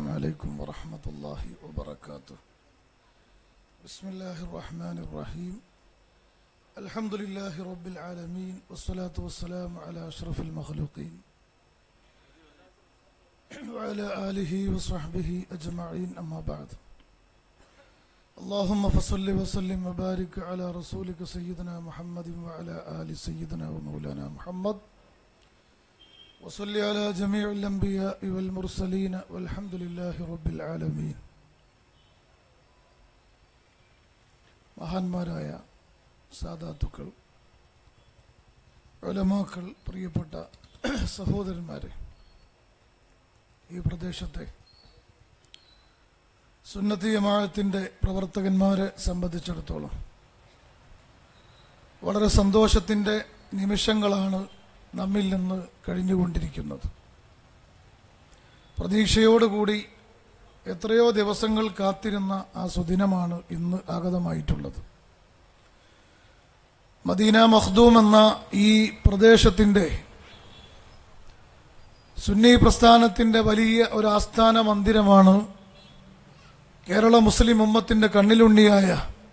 السلام عليكم ورحمة الله وبركاته بسم الله الرحمن الرحيم الحمد لله رب العالمين والصلاة والسلام على أشرف المخلوقين وعلى آله وصحبه أجمعين أما بعد اللهم فصل وسلم وبارك على رسولك سيدنا محمد وعلى آل سيدنا ومولانا محمد وصل على جميع الأنبياء والمرسلين والحمد لله رب العالمين മഹാന്മാരായ സാധാത്തുക്കൾ ഒലമാക്കൾ പ്രിയപ്പെട്ട സഹോദരന്മാരെ ഈ പ്രദേശത്തെ സുന്നത്തി ജമാഅത്തിൻ്റെ പ്രവർത്തകന്മാരെ സംബന്ധിച്ചിടത്തോളം വളരെ സന്തോഷത്തിൻ്റെ നിമിഷങ്ങളാണ് നമ്മിൽ നിന്ന് കഴിഞ്ഞുകൊണ്ടിരിക്കുന്നത് പ്രതീക്ഷയോടുകൂടി എത്രയോ ദിവസങ്ങൾ കാത്തിരുന്ന ആ സുദിനമാണ് ഇന്ന് ആഗതമായിട്ടുള്ളത് മദീന മഖ്ദൂം എന്ന ഈ പ്രദേശത്തിൻ്റെ സുന്നി പ്രസ്ഥാനത്തിൻ്റെ വലിയ ഒരു ആസ്ഥാന മന്ദിരമാണ് കേരള മുസ്ലിം ഉമ്മത്തിൻ്റെ കണ്ണിലുണ്ണിയായ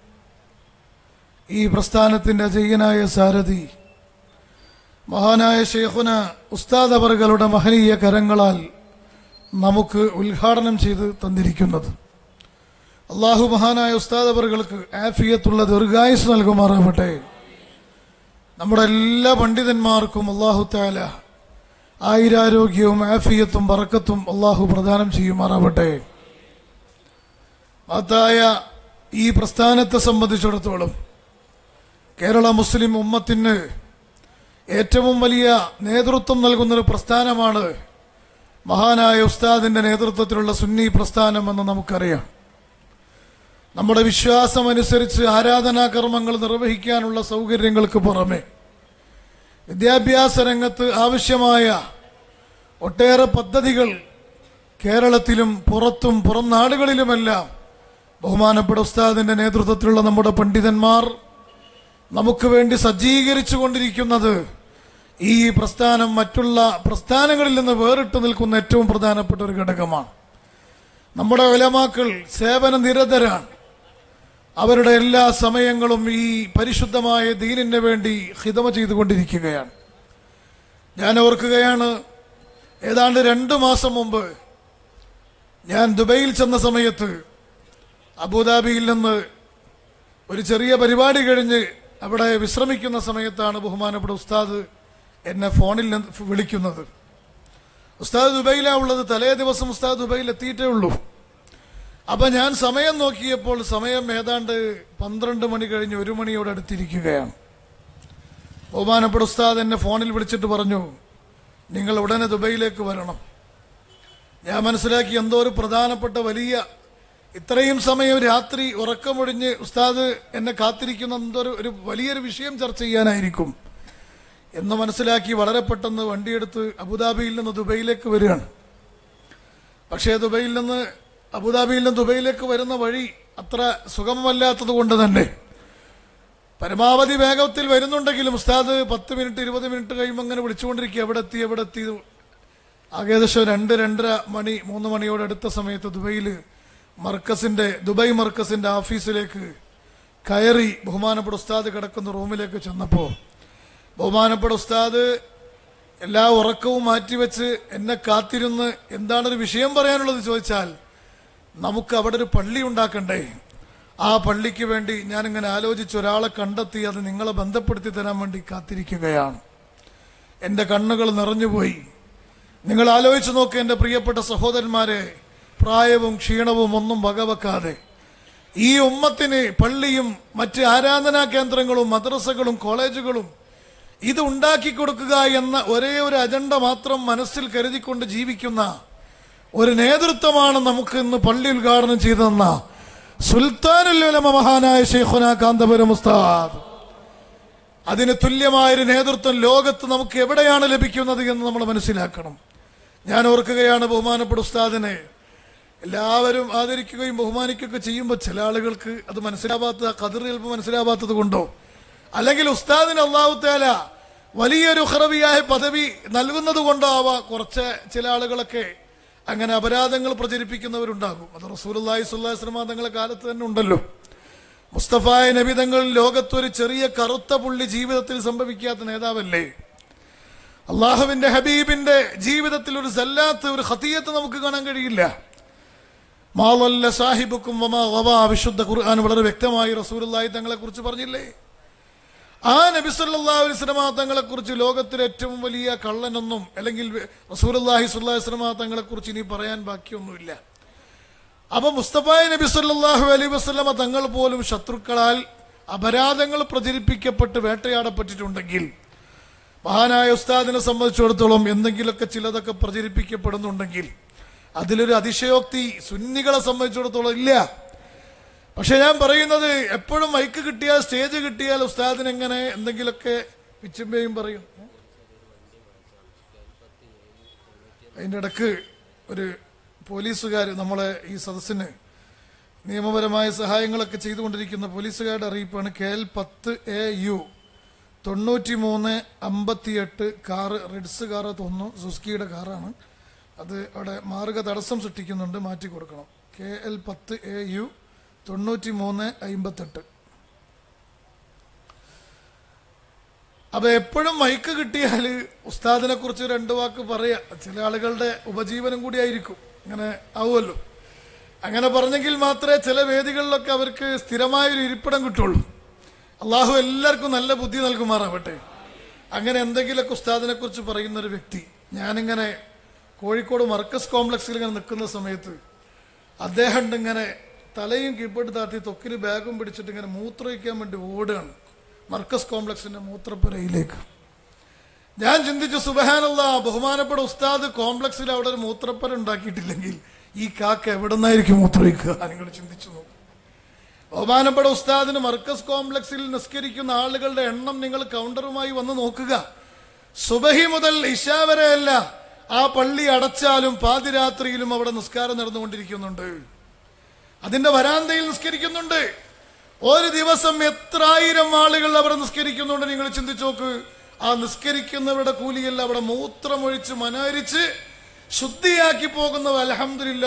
ഈ പ്രസ്ഥാനത്തിൻ്റെ അജയ്യനായ സാരഥി മഹാനായ ഷെയ്ഖുന ഉസ്താദ് അവറുകളുടെ മഹനീയ കരങ്ങളാൽ നമുക്ക് ഉദ്ഘാടനം ചെയ്ത് തന്നിരിക്കുന്നത് അള്ളാഹു മഹാനായ ഉസ്താദ് അവറുകൾക്ക് ആഫിയത്തുള്ള ദീർഘായുസ് നൽകുമാറാവട്ടെ നമ്മുടെ എല്ലാ പണ്ഡിതന്മാർക്കും അള്ളാഹു താല ആയിരാരോഗ്യവും ആഫിയത്തും പറക്കത്തും അള്ളാഹു പ്രദാനം ചെയ്യുമാറാവട്ടെ മഹത്തായ ഈ പ്രസ്ഥാനത്തെ സംബന്ധിച്ചിടത്തോളം കേരള മുസ്ലിം ഉമ്മത്തിന് ഏറ്റവും വലിയ നേതൃത്വം നൽകുന്നൊരു പ്രസ്ഥാനമാണ് മഹാനായ ഉസ്താദിന്റെ നേതൃത്വത്തിലുള്ള സുന്നി പ്രസ്ഥാനം എന്ന് നമുക്കറിയാം നമ്മുടെ വിശ്വാസമനുസരിച്ച് ആരാധനാ കർമ്മങ്ങൾ നിർവഹിക്കാനുള്ള സൗകര്യങ്ങൾക്ക് പുറമെ വിദ്യാഭ്യാസ രംഗത്ത് ആവശ്യമായ ഒട്ടേറെ പദ്ധതികൾ കേരളത്തിലും പുറത്തും പുറം നാടുകളിലുമെല്ലാം ബഹുമാനപ്പെട്ട ഉസ്താദിന്റെ നേതൃത്വത്തിലുള്ള നമ്മുടെ പണ്ഡിതന്മാർ നമുക്ക് വേണ്ടി സജ്ജീകരിച്ചു കൊണ്ടിരിക്കുന്നത് ഈ പ്രസ്ഥാനം മറ്റുള്ള പ്രസ്ഥാനങ്ങളിൽ നിന്ന് വേറിട്ട് നിൽക്കുന്ന ഏറ്റവും പ്രധാനപ്പെട്ട ഒരു ഘടകമാണ് നമ്മുടെ വിലമാക്കൾ സേവന നിരതരാണ് അവരുടെ എല്ലാ സമയങ്ങളും ഈ പരിശുദ്ധമായ ദീനിന് വേണ്ടി ഹിതമ ചെയ്തുകൊണ്ടിരിക്കുകയാണ് ഞാൻ ഓർക്കുകയാണ് ഏതാണ്ട് രണ്ടു മാസം മുമ്പ് ഞാൻ ദുബൈയിൽ ചെന്ന സമയത്ത് അബുദാബിയിൽ നിന്ന് ഒരു ചെറിയ പരിപാടി കഴിഞ്ഞ് അവിടെ വിശ്രമിക്കുന്ന സമയത്താണ് ബഹുമാനപ്പെട്ട ഉസ്താദ് എന്നെ ഫോണിൽ നിന്ന് വിളിക്കുന്നത് ഉസ്താദ് ദുബൈയിലാ ഉള്ളത് തലേ ദിവസം ഉസ്താദ് ദുബൈയിൽ എത്തിയിട്ടേ ഉള്ളൂ അപ്പൊ ഞാൻ സമയം നോക്കിയപ്പോൾ സമയം ഏതാണ്ട് പന്ത്രണ്ട് മണി കഴിഞ്ഞ് ഒരു മണിയോട് അടുത്തിരിക്കുകയാണ് ബഹുമാനപ്പെട്ട ഉസ്താദ് എന്നെ ഫോണിൽ വിളിച്ചിട്ട് പറഞ്ഞു നിങ്ങൾ ഉടനെ ദുബൈയിലേക്ക് വരണം ഞാൻ മനസ്സിലാക്കി എന്തോ ഒരു പ്രധാനപ്പെട്ട വലിയ ഇത്രയും സമയം രാത്രി ഉറക്കമൊഴിഞ്ഞ് ഉസ്താദ് എന്നെ കാത്തിരിക്കുന്ന എന്തോ ഒരു- ഒരു വലിയൊരു വിഷയം ചർച്ച ചെയ്യാനായിരിക്കും എന്ന് മനസ്സിലാക്കി വളരെ പെട്ടെന്ന് വണ്ടിയെടുത്ത് അബുദാബിയിൽ നിന്ന് ദുബൈയിലേക്ക് വരികയാണ് പക്ഷേ ദുബൈയിൽ നിന്ന് അബുദാബിയിൽ നിന്ന് ദുബൈയിലേക്ക് വരുന്ന വഴി അത്ര സുഗമമല്ലാത്തത് കൊണ്ട് തന്നെ പരമാവധി വേഗത്തിൽ വരുന്നുണ്ടെങ്കിലും ഉസ്താദ് പത്ത് മിനിറ്റ് ഇരുപത് മിനിറ്റ് കഴിയുമ്പോൾ അങ്ങനെ വിളിച്ചുകൊണ്ടിരിക്കുക എവിടെ എത്തി എവിടെ എത്തി ഏകദേശം രണ്ട് രണ്ടര മണി മൂന്ന് മണിയോട് അടുത്ത സമയത്ത് ദുബൈയിൽ മർക്കസിന്റെ ദുബായ് മർക്കസിന്റെ ഓഫീസിലേക്ക് കയറി ബഹുമാനപ്പെട്ട ഉസ്താദ് കിടക്കുന്ന റൂമിലേക്ക് ചെന്നപ്പോ ബഹുമാനപ്പെട്ട ഉസ്താദ് എല്ലാ ഉറക്കവും മാറ്റിവെച്ച് എന്നെ കാത്തിരുന്ന് എന്താണ് ഒരു വിഷയം പറയാനുള്ളത് ചോദിച്ചാൽ നമുക്ക് അവിടെ ഒരു പള്ളി ഉണ്ടാക്കണ്ടേ ആ പള്ളിക്ക് വേണ്ടി ഞാനിങ്ങനെ ആലോചിച്ച് ഒരാളെ കണ്ടെത്തി അത് നിങ്ങളെ ബന്ധപ്പെടുത്തി തരാൻ വേണ്ടി കാത്തിരിക്കുകയാണ് എൻ്റെ കണ്ണുകൾ നിറഞ്ഞുപോയി നിങ്ങൾ ആലോചിച്ച് നോക്ക് എൻ്റെ പ്രിയപ്പെട്ട സഹോദരന്മാരെ പ്രായവും ക്ഷീണവും ഒന്നും വകവെക്കാതെ ഈ ഉമ്മത്തിന് പള്ളിയും മറ്റ് ആരാധനാ കേന്ദ്രങ്ങളും മദ്രസകളും കോളേജുകളും ഇത് ഉണ്ടാക്കി കൊടുക്കുക എന്ന ഒരേ ഒരു അജണ്ട മാത്രം മനസ്സിൽ കരുതിക്കൊണ്ട് ജീവിക്കുന്ന ഒരു നേതൃത്വമാണ് നമുക്ക് ഇന്ന് പള്ളി ഉദ്ഘാടനം ചെയ്തെന്ന സുൽത്താനുല്ലുലമ മഹാനായ ഷെയ്ഖുന കാന്തപുരം ഉസ്താദ് അതിന് തുല്യമായൊരു നേതൃത്വം ലോകത്ത് നമുക്ക് എവിടെയാണ് ലഭിക്കുന്നത് എന്ന് നമ്മൾ മനസ്സിലാക്കണം ഞാൻ ഓർക്കുകയാണ് ബഹുമാനപ്പെട്ട ഉസ്താദിനെ എല്ലാവരും ആദരിക്കുകയും ബഹുമാനിക്കുകയൊക്കെ ചെയ്യുമ്പോൾ ചില ആളുകൾക്ക് അത് മനസ്സിലാവാത്ത കതിർ ചിലപ്പോൾ മനസ്സിലാവാത്തത് കൊണ്ടോ അല്ലെങ്കിൽ ഉസ്താദിന് അള്ളാഹു താല വലിയൊരു ഹറവിയായ പദവി നൽകുന്നത് കൊണ്ടാവാം കുറച്ച് ചില ആളുകളൊക്കെ അങ്ങനെ അപരാധങ്ങൾ പ്രചരിപ്പിക്കുന്നവരുണ്ടാകും അത് റസൂലുള്ളാഹി സ്വല്ലല്ലാഹി അലൈഹി വസല്ലം തങ്ങളെ കാലത്ത് തന്നെ ഉണ്ടല്ലോ മുസ്തഫായ നബി തങ്ങൾ ലോകത്തൊരു ചെറിയ കറുത്ത പുള്ളി ജീവിതത്തിൽ സംഭവിക്കാത്ത നേതാവല്ലേ അള്ളാഹുവിന്റെ ഹബീബിന്റെ ജീവിതത്തിൽ ഒരു സല്ലാത്ത് ഒരു ഹത്തിയത്ത് നമുക്ക് കാണാൻ കഴിയില്ല മാവല്ല സാഹിബുക്കും വമാ ഗവാ വിശുദ്ധ ഖുർആൻ വളരെ വ്യക്തമായി റസൂലുള്ളാഹി തങ്ങളെ കുറിച്ച് പറഞ്ഞില്ലേ ആ നബി സല്ലല്ലാഹു അലൈഹി വസല്ലമ തങ്ങളെ കുറിച്ച് ലോകത്തിലെ ഏറ്റവും വലിയ കള്ളനൊന്നും അല്ലെങ്കിൽ റസൂലുള്ളാഹി സ്വല്ലല്ലാഹു അലൈഹി വസല്ലമ തങ്ങളെ കുറിച്ച് ഇനി പറയാൻ ബാക്കിയൊന്നുമില്ല അപ്പൊ മുസ്തഫായ നബി സല്ലല്ലാഹു അലൈഹി വസല്ലമ തങ്ങൾ പോലും ശത്രുക്കളാൽ അപരാധങ്ങൾ പ്രചരിപ്പിക്കപ്പെട്ട് വേട്ടയാടപ്പെട്ടിട്ടുണ്ടെങ്കിൽ മഹാനായ ഉസ്താദിനെ സംബന്ധിച്ചിടത്തോളം എന്തെങ്കിലുമൊക്കെ ചിലതൊക്കെ പ്രചരിപ്പിക്കപ്പെടുന്നുണ്ടെങ്കിൽ അതിലൊരു അതിശയോക്തി സുന്നികളെ സംബന്ധിച്ചിടത്തോളം ഇല്ല പക്ഷെ ഞാൻ പറയുന്നത് എപ്പോഴും മൈക്ക് കിട്ടിയാൽ സ്റ്റേജ് കിട്ടിയാൽ ഉസ്താദിന് എങ്ങനെ എന്തെങ്കിലുമൊക്കെ പിച്ചുമ്പയും പറയും അതിൻ്റെ ഇടക്ക് ഒരു പോലീസുകാർ നമ്മളെ ഈ സദസ്സിന് നിയമപരമായ സഹായങ്ങളൊക്കെ ചെയ്തുകൊണ്ടിരിക്കുന്ന പോലീസുകാരുടെ അറിയിപ്പാണ് കെ എൽ പത്ത് എ യു തൊണ്ണൂറ്റി മൂന്ന് അമ്പത്തിയെട്ട് കാറ് റെഡ്സ് കാറ് തോന്നുന്നു സുസ്കിയുടെ കാറാണ് അത് അവിടെ മാർഗ തടസ്സം സൃഷ്ടിക്കുന്നുണ്ട് മാറ്റി കൊടുക്കണം കെ എൽ പത്ത് എ യു തൊണ്ണൂറ്റി മൂന്ന് അമ്പത്തെട്ട് അപ്പൊ എപ്പോഴും മൈക്ക് കിട്ടിയാൽ ഉസ്താദിനെ കുറിച്ച് രണ്ടു വാക്ക് പറയാ ചില ആളുകളുടെ ഉപജീവനം കൂടി ആയിരിക്കും അങ്ങനെ ആവുമല്ലോ അങ്ങനെ പറഞ്ഞെങ്കിൽ മാത്രമേ ചില വേദികളിലൊക്കെ അവർക്ക് സ്ഥിരമായൊരു ഇരിപ്പിടം കിട്ടുള്ളൂ അള്ളാഹു എല്ലാവർക്കും നല്ല ബുദ്ധി നൽകുമാറാവട്ടെ അങ്ങനെ എന്തെങ്കിലുമൊക്കെ ഉസ്താദിനെ കുറിച്ച് പറയുന്ന ഒരു വ്യക്തി ഞാനിങ്ങനെ കോഴിക്കോട് മർക്കസ് കോംപ്ലക്സിൽ ഇങ്ങനെ നിൽക്കുന്ന സമയത്ത് അദ്ദേഹം ഉണ്ട് ഇങ്ങനെ തലയും കീഴ്പോട്ട് താത്തി തൊക്കിന് ബാഗും പിടിച്ചിട്ട് ഇങ്ങനെ മൂത്രമൊഴിക്കാൻ വേണ്ടി ഓടുകയാണ് മർക്കസ് കോംപ്ലക്സിന്റെ മൂത്രപ്പുരയിലേക്ക് ഞാൻ ചിന്തിച്ചു സുബഹാനുള്ള ബഹുമാനപ്പെട്ട ഉസ്താദ് കോംപ്ലക്സിൽ അവിടെ ഒരു മൂത്രപ്പര ഉണ്ടാക്കിയിട്ടില്ലെങ്കിൽ ഈ കാക്ക എവിടെ നിന്നായിരിക്കും മൂത്രമൊഴിക്കുക നിങ്ങൾ ചിന്തിച്ചു നോക്കും ബഹുമാനപ്പെട്ട ഉസ്താദിന് മർക്കസ് കോംപ്ലക്സിൽ നിസ്കരിക്കുന്ന ആളുകളുടെ എണ്ണം നിങ്ങൾ കൗണ്ടറുമായി വന്ന് നോക്കുക സുബഹി മുതൽ ഇഷ വരെയല്ല ആ പള്ളി അടച്ചാലും പാതിരാത്രിയിലും അവിടെ നിസ്കാരം നടന്നുകൊണ്ടിരിക്കുന്നുണ്ട് അതിന്റെ വരാന്തയിൽ നിസ്കരിക്കുന്നുണ്ട് ഒരു ദിവസം എത്ര ആയിരം ആളുകൾ അവിടെ നിസ്കരിക്കുന്നുണ്ട് നിങ്ങൾ ചിന്തിച്ചു നോക്ക് ആ നിസ്കരിക്കുന്നവരുടെ കൂലിയല്ല അവിടെ മൂത്രമൊഴിച്ച് മനാരിച്ച് ശുദ്ധിയാക്കി പോകുന്നവ അലഹമില്ല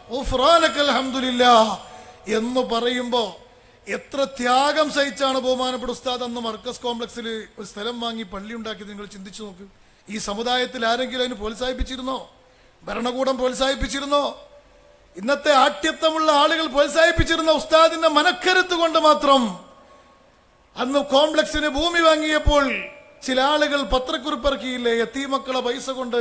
അലഹമില്ല എന്ന് പറയുമ്പോ എത്ര ത്യാഗം സഹിച്ചാണ് ബഹുമാനപ്പെട്ട ഉസ്താദ് അന്ന് മർക്കസ് കോംപ്ലക്സിൽ ഒരു സ്ഥലം വാങ്ങി പള്ളി ഉണ്ടാക്കിയത് നിങ്ങൾ ചിന്തിച്ചു നോക്ക് ഈ സമുദായത്തിൽ ആരെങ്കിലും അതിന് പ്രോത്സാഹിപ്പിച്ചിരുന്നോ ഭരണകൂടം പ്രോത്സാഹിപ്പിച്ചിരുന്നോ ഇന്നത്തെ ആഠ്യത്വമുള്ള ആളുകൾ പ്രോത്സാഹിപ്പിച്ചിരുന്ന ഉസ്താദിന്റെ മനക്കരുത്ത് കൊണ്ട് മാത്രം അന്ന് കോംപ്ലക്സിന് ഭൂമി വാങ്ങിയപ്പോൾ ചില ആളുകൾ പത്രക്കുറിപ്പിറക്കിയില്ലേ എത്തീമക്കളെ പൈസ കൊണ്ട്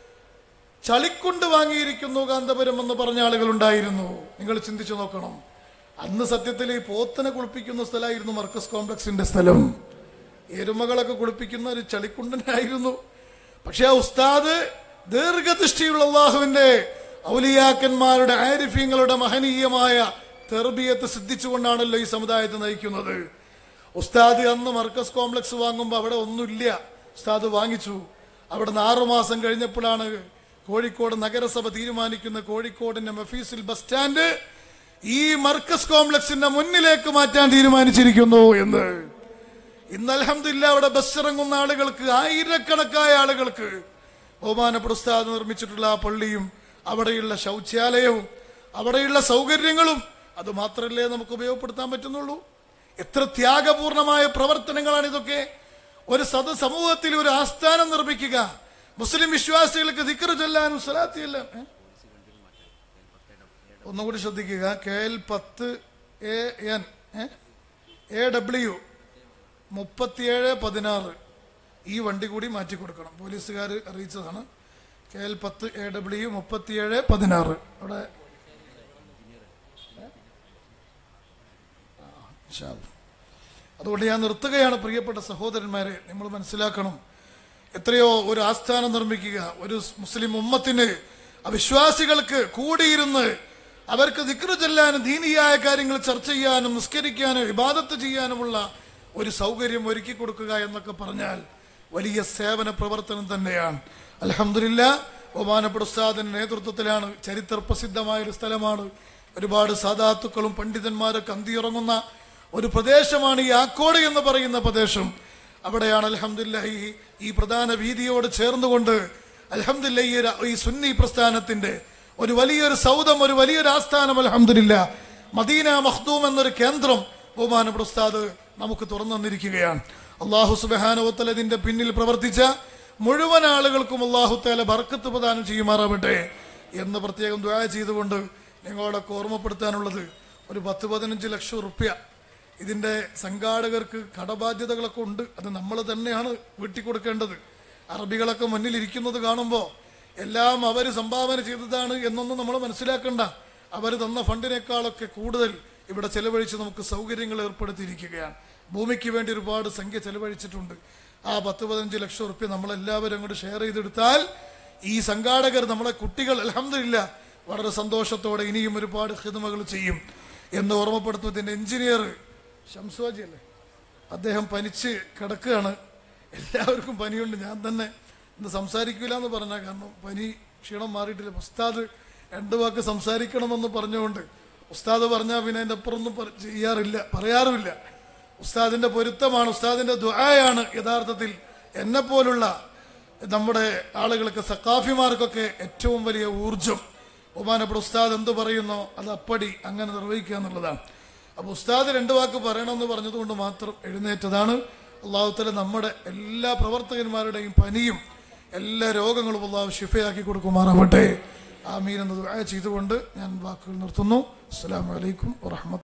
ചളിക്കുണ്ട് വാങ്ങിയിരിക്കുന്നു കാന്തപുരം എന്ന് പറഞ്ഞ ആളുകൾ ഉണ്ടായിരുന്നു നിങ്ങൾ ചിന്തിച്ചു നോക്കണം അന്ന് സത്യത്തിൽ ഈ പോത്തിനെ കുളിപ്പിക്കുന്ന സ്ഥലമായിരുന്നു മർക്കസ് കോംപ്ലക്സിന്റെ സ്ഥലം എരുമകളൊക്കെ കുളിപ്പിക്കുന്ന ഒരു ചളിക്കുണ്ടനായിരുന്നു പക്ഷെ ആ ഉസ്താദ് ദീർഘദൃഷ്ടിയുള്ള അള്ളാഹുവിന്റെ ഔലിയാക്കന്മാരുടെ ആരിഫ്യങ്ങളുടെ മഹനീയമായ തെർബിയത്ത് സിദ്ധിച്ചുകൊണ്ടാണല്ലോ ഈ സമുദായത്തെ നയിക്കുന്നത് ഉസ്താദ് അന്ന് മർക്കസ് കോംപ്ലക്സ് വാങ്ങുമ്പോൾ അവിടെ ഒന്നുമില്ല ഉസ്താദ് വാങ്ങിച്ചു അവിടെ നിന്ന് ആറുമാസം കഴിഞ്ഞപ്പോഴാണ് കോഴിക്കോട് നഗരസഭ തീരുമാനിക്കുന്ന കോഴിക്കോടിന്റെ മഫീസിൽ ബസ് സ്റ്റാൻഡ് ഈ മർക്കസ് കോംപ്ലക്സിന്റെ മുന്നിലേക്ക് മാറ്റാൻ തീരുമാനിച്ചിരിക്കുന്നു എന്ന് ഇന്ന് അലഹമില്ല അവിടെ ബസ് ഇറങ്ങുന്ന ആളുകൾക്ക് ആയിരക്കണക്കായ ആളുകൾക്ക് ബഹുമാനപ്പെട്ട ഉസ്താദ് നിർമ്മിച്ചിട്ടുള്ള ആ പള്ളിയും അവിടെയുള്ള ശൗചാലയവും അവിടെയുള്ള സൗകര്യങ്ങളും അത് മാത്രമല്ലേ നമുക്ക് ഉപയോഗപ്പെടുത്താൻ പറ്റുന്നുള്ളൂ എത്ര ത്യാഗപൂർണമായ പ്രവർത്തനങ്ങളാണ് ഇതൊക്കെ ഒരു സദ സമൂഹത്തിൽ ഒരു ആസ്ഥാനം നിർമ്മിക്കുക മുസ്ലിം വിശ്വാസികൾക്ക് ദിക്കറ് ചൊല്ലാനും സ്വലാത്തി ചെല്ലാൻ ഏ? ഒന്നുകൂടി ശ്രദ്ധിക്കുക കെ എൽ പത്ത് എ എൻ എ ഡബ്ല്യു മുപ്പത്തിയേഴ് പതിനാറ് ഈ വണ്ടി കൂടി മാറ്റി കൊടുക്കണം പോലീസുകാർ അറിയിച്ചതാണ് കെ എൽ പത്ത് എ ഡബ്ല്യു മുപ്പത്തിയേഴ് പതിനാറ് അവിടെ ആ, ഇൻഷാ അല്ലാ. അതുകൊണ്ട് ഞാൻ നിർത്തുകയാണ് പ്രിയപ്പെട്ട സഹോദരന്മാരെ നമ്മൾ മനസ്സിലാക്കണം എത്രയോ ഒരു ആസ്ഥാനം നിർമ്മിക്കുക ഒരു മുസ്ലിം ഉമ്മത്തിന് അവിശ്വാസികൾക്ക് കൂടിയിരുന്ന് അവർക്ക് ദിക്റ് ചെല്ലാനും ദീനിയായ കാര്യങ്ങൾ ചർച്ച ചെയ്യാനും നിസ്കരിക്കാനും ഇബാദത്ത് ചെയ്യാനുമുള്ള ഒരു സൗകര്യം ഒരുക്കി കൊടുക്കുക എന്നൊക്കെ പറഞ്ഞാൽ വലിയ സേവന പ്രവർത്തനം തന്നെയാണ് അലഹമില്ല ബഹുമാനപ്പെട്ട ഉസ്താദിന്റെ നേതൃത്വത്തിലാണ് ചരിത്ര പ്രസിദ്ധമായ ഒരു സ്ഥലമാണ് ഒരുപാട് സാധാത്തുക്കളും പണ്ഡിതന്മാരൊക്കെ അന്തിയിറങ്ങുന്ന ഒരു പ്രദേശമാണ് ഈ ആക്കോട് എന്ന് പറയുന്ന പ്രദേശം അവിടെയാണ് അലഹമില്ല ഈ ഈ പ്രധാന വീതിയോട് ചേർന്നുകൊണ്ട് അലഹമില്ല ഈ ര- ഈ സുന്നി പ്രസ്ഥാനത്തിന്റെ ഒരു വലിയൊരു സൗദം ഒരു വലിയൊരു ആസ്ഥാനം അലഹമില്ല മദീന മഖ്ദൂം എന്നൊരു കേന്ദ്രം ബഹുമാനപ്പെട്ട ഉസ്താദ് നമുക്ക് തുറന്നു തന്നിരിക്കുകയാണ് അള്ളാഹു സുബാനുവത്തൽ ഇതിന്റെ പിന്നിൽ പ്രവർത്തിച്ച മുഴുവൻ ആളുകൾക്കും അള്ളാഹു തേല ബർക്കത്ത് പ്രദാനം ചെയ്യുമാറാവട്ടെ എന്ന് പ്രത്യേകം ദ്വാ ചെയ്തുകൊണ്ട് നിങ്ങളോടൊക്കെ ഓർമ്മപ്പെടുത്താനുള്ളത് ഒരു പത്ത് പതിനഞ്ച് ലക്ഷം റുപ്യ ഇതിന്റെ സംഘാടകർക്ക് കടബാധ്യതകളൊക്കെ ഉണ്ട് അത് നമ്മൾ തന്നെയാണ് വീട്ടിക്കൊടുക്കേണ്ടത് അറബികളൊക്കെ മുന്നിൽ ഇരിക്കുന്നത് കാണുമ്പോൾ എല്ലാം അവർ സംഭാവന ചെയ്തതാണ് എന്നൊന്നും നമ്മൾ മനസ്സിലാക്കണ്ട അവർ തന്ന ഫണ്ടിനേക്കാളൊക്കെ കൂടുതൽ ഇവിടെ ചെലവഴിച്ച് നമുക്ക് സൗകര്യങ്ങൾ ഏർപ്പെടുത്തിയിരിക്കുകയാണ് ഭൂമിക്ക് വേണ്ടി ഒരുപാട് സംഖ്യ ചെലവഴിച്ചിട്ടുണ്ട് ആ പത്ത് പതിനഞ്ച് ലക്ഷം റുപ്യ നമ്മളെല്ലാവരും അങ്ങോട്ട് ഷെയർ ചെയ്തെടുത്താൽ ഈ സംഘാടകർ നമ്മളെ കുട്ടികൾ അലഹമില്ല വളരെ സന്തോഷത്തോടെ ഇനിയും ഒരുപാട് ഹിതമകൾ ചെയ്യും എന്ന് ഓർമ്മപ്പെടുത്തുന്നതിന്റെ എഞ്ചിനീയർ ഷംസുവാജി അല്ലേ അദ്ദേഹം പനിച്ച് കിടക്കുകയാണ് എല്ലാവർക്കും പനിയുണ്ട് ഞാൻ തന്നെ ഇന്ന് സംസാരിക്കില്ല എന്ന് പറഞ്ഞ കാരണം പനി ക്ഷീണം മാറിയിട്ടില്ല ഉസ്താദ് രണ്ടു വാക്ക് സംസാരിക്കണമെന്ന് പറഞ്ഞുകൊണ്ട് ഉസ്താദ് പറഞ്ഞാൽ പിന്നെ അതിൻ്റെ അപ്പുറമൊന്നും പറ- ചെയ്യാറില്ല പറയാറുമില്ല ഉസ്താദിന്റെ പൊരുത്തമാണ് ഉസ്താദിന്റെ ദുആയാണ് യഥാർത്ഥത്തിൽ എന്നെ പോലുള്ള നമ്മുടെ ആളുകൾക്ക് സക്കാഫിമാർക്കൊക്കെ ഏറ്റവും വലിയ ഊർജം ബഹുമാനപ്പെട്ട ഉസ്താദ് എന്ത് പറയുന്നോ അത് അപ്പടി അങ്ങനെ നിർവഹിക്കുക എന്നുള്ളതാണ് അപ്പൊ ഉസ്താദ് രണ്ടു വാക്ക് പറയണമെന്ന് പറഞ്ഞതുകൊണ്ട് മാത്രം എഴുന്നേറ്റതാണ് അള്ളാഹുത്തല നമ്മുടെ എല്ലാ പ്രവർത്തകന്മാരുടെയും പനിയും എല്ലാ രോഗങ്ങളും അള്ളാഹു ഷിഫയാക്കി കൊടുക്കുമാറാവട്ടെ ആമീൻ എന്ന് ദുആ ചെയ്തുകൊണ്ട് ഞാൻ വാക്കുകൾ നിർത്തുന്നു അസ്സലാമു അലൈക്കും വറഹ്മത്തുള്ളാഹി